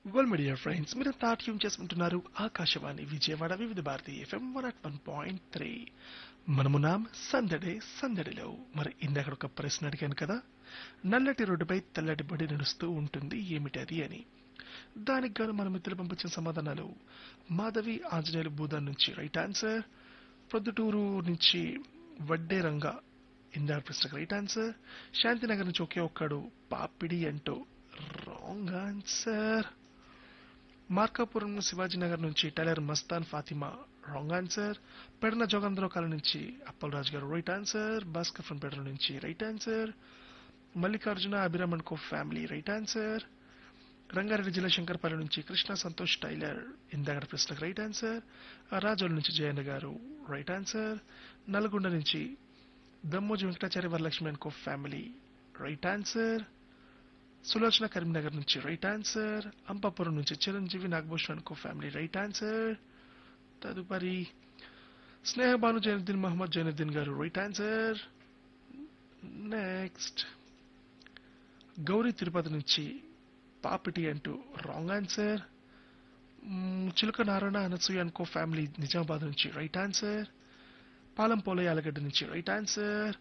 well media friends మీరు తాట్యం చేసుకుంటున్నారు Akashvani Vijayawada Vividh Bharati FM one at one point three మనము నాం సందడే సందడిలో మరి ఇందాక ఒక ప్రశ్న అడిగాను కదా నల్లటి రోడ్డుపై తెల్లటి బడి నడుస్తూ ఉంటుంది ఏమిటది అని దానికి గాను మన మిత్రులు పంపించిన సమాధానాలు మాధవి ఆంజనేయులు భూదాన్ నుంచి రైట్ ఆన్సర్ ప్రొద్దుటూరు నుంచి వడ్డే రంగ ఇందా ప్రశ్నకు రైట్ ఆన్సర్ శాంతినగర్ నుంచి ఒకే ఒక్కడు పాపిడి అంటూ రాంగ్ ఆన్సర్ మార్కాపురం శివాజీనగర్ నుంచి tailor Mastan Fatima wrong answer Pedana Jogandhrakala నుంచి Appalaraju garu right answer Bhaskar from Pedala నుంచి right answer Mallikarjuna Abhiraman co family right answer Rangareddy జిల్లా శంకర్పల్లి నుంచి కృష్ణ సంతోష్ టైలర్ ఇందాక ప్రశ్నకు రైట్ ఆన్సర్ రాజోల్ నుంచి జయన్న గారు రైట్ ఆన్సర్ నల్గొండ నుంచి Dammoji Venkatacharya Varalakshmi and co family right answer Sulochana Karimnagar నుంచి రైట్ ఆన్సర్ అంపాపురం నుంచి Chiranjeevi Nagabhushan and co family right answer తదుపరి Snehabanu Jainuddin Mohammed Jainuddin garu right answer next Gowri Tirupati నుంచి పాపిటి అంటూ రాంగ్ ఆన్సర్ చిలుక నారాయణ అనసూయ అనుకో ఫ్యామిలీ నిజామాబాద్ నుంచి రైట్ ఆన్సర్ పాలం పోలయ్య ఆలగడ్డ నుంచి రైట్ ఆన్సర్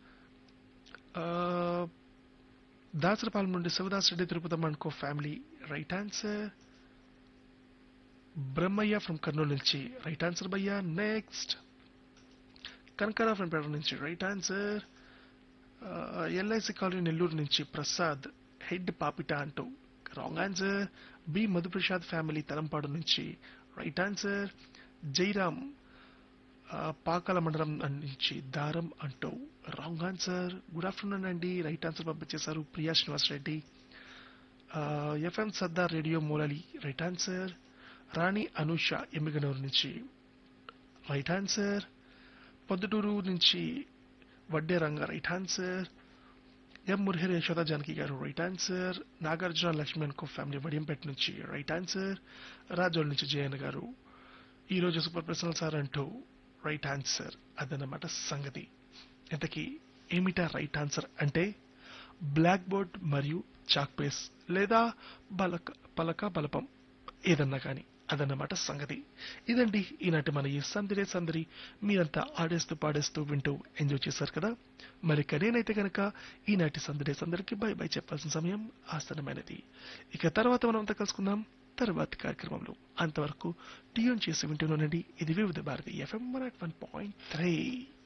దాసరపాలెం నుండి శివదాస్ రెడ్డి తిరుపతమ్మ అనుకో family right answer Brahmayya from Kurnool నుంచి రైట్ ఆన్సర్ భయ్య నెక్స్ట్ కనకరా ఫ్రమ్ పేట నుంచి right answer LIC colony Nellore నుంచి ప్రసాద్ హెడ్ పాపిట అంటూ wrong answer B Madhuprasad family Talampadu నుంచి రైట్ ఆన్సర్ జైరామ్ ఆ, పాకాల మండలం నుంచి దారం అంటూ రాంగ్ ఆన్సర్ గుడ్ ఆఫ్టర్నూన్ అండి రైట్ ఆన్సర్ పంపించేశారు ప్రియా శ్రీనివాస్ రెడ్డి ఎఫ్ఎం సర్దార్ రేడియో మూలలి రైట్ ఆన్సర్ రాణి అనూష ఎమ్మిగనూరు నుంచి రైట్ ఆన్సర్ పొద్దుటూరు నుంచి Vadde Ranga right answer M Murahari Yashoda Janaki గారు రైట్ ఆన్సర్ నాగార్జున లక్ష్మణ్ కో ఫ్యామిలీ వడియంపేట నుంచి రైట్ ఆన్సర్ రాజోల్ నుంచి జయన్ గారు ఈ రోజు సూపర్ ప్రశ్నలు సార్ అంటూ రైట్ ఆన్సర్ అదన్నమాట సంగతి ఇంతకీ ఏమిటా రైట్ ఆన్సర్ అంటే బ్లాక్ బోర్డ్ మరియు చాక్ పేస్ లేదా బలక పలక బలపం ఏదన్నా కానీ అదన్నమాట సంగతి ఇదండి ఈనాటి మన ఈ సందడే సందడి మీరంతా ఆడేస్తూ పాడేస్తూ వింటూ ఎంజాయ్ చేశారు కదా మరి ఇక నేనైతే కనుక ఈనాటి సందడే సందడికి బై బై చెప్పాల్సిన సమయం ఆసనమైనది ఇక తర్వాత మనం అంతా కలుసుకుందాం తర్వాతి కార్యక్రమంలో అంతవరకు ట్యూన్ చేసి వింటూనండి ఇది Vividh Bharati FM one point three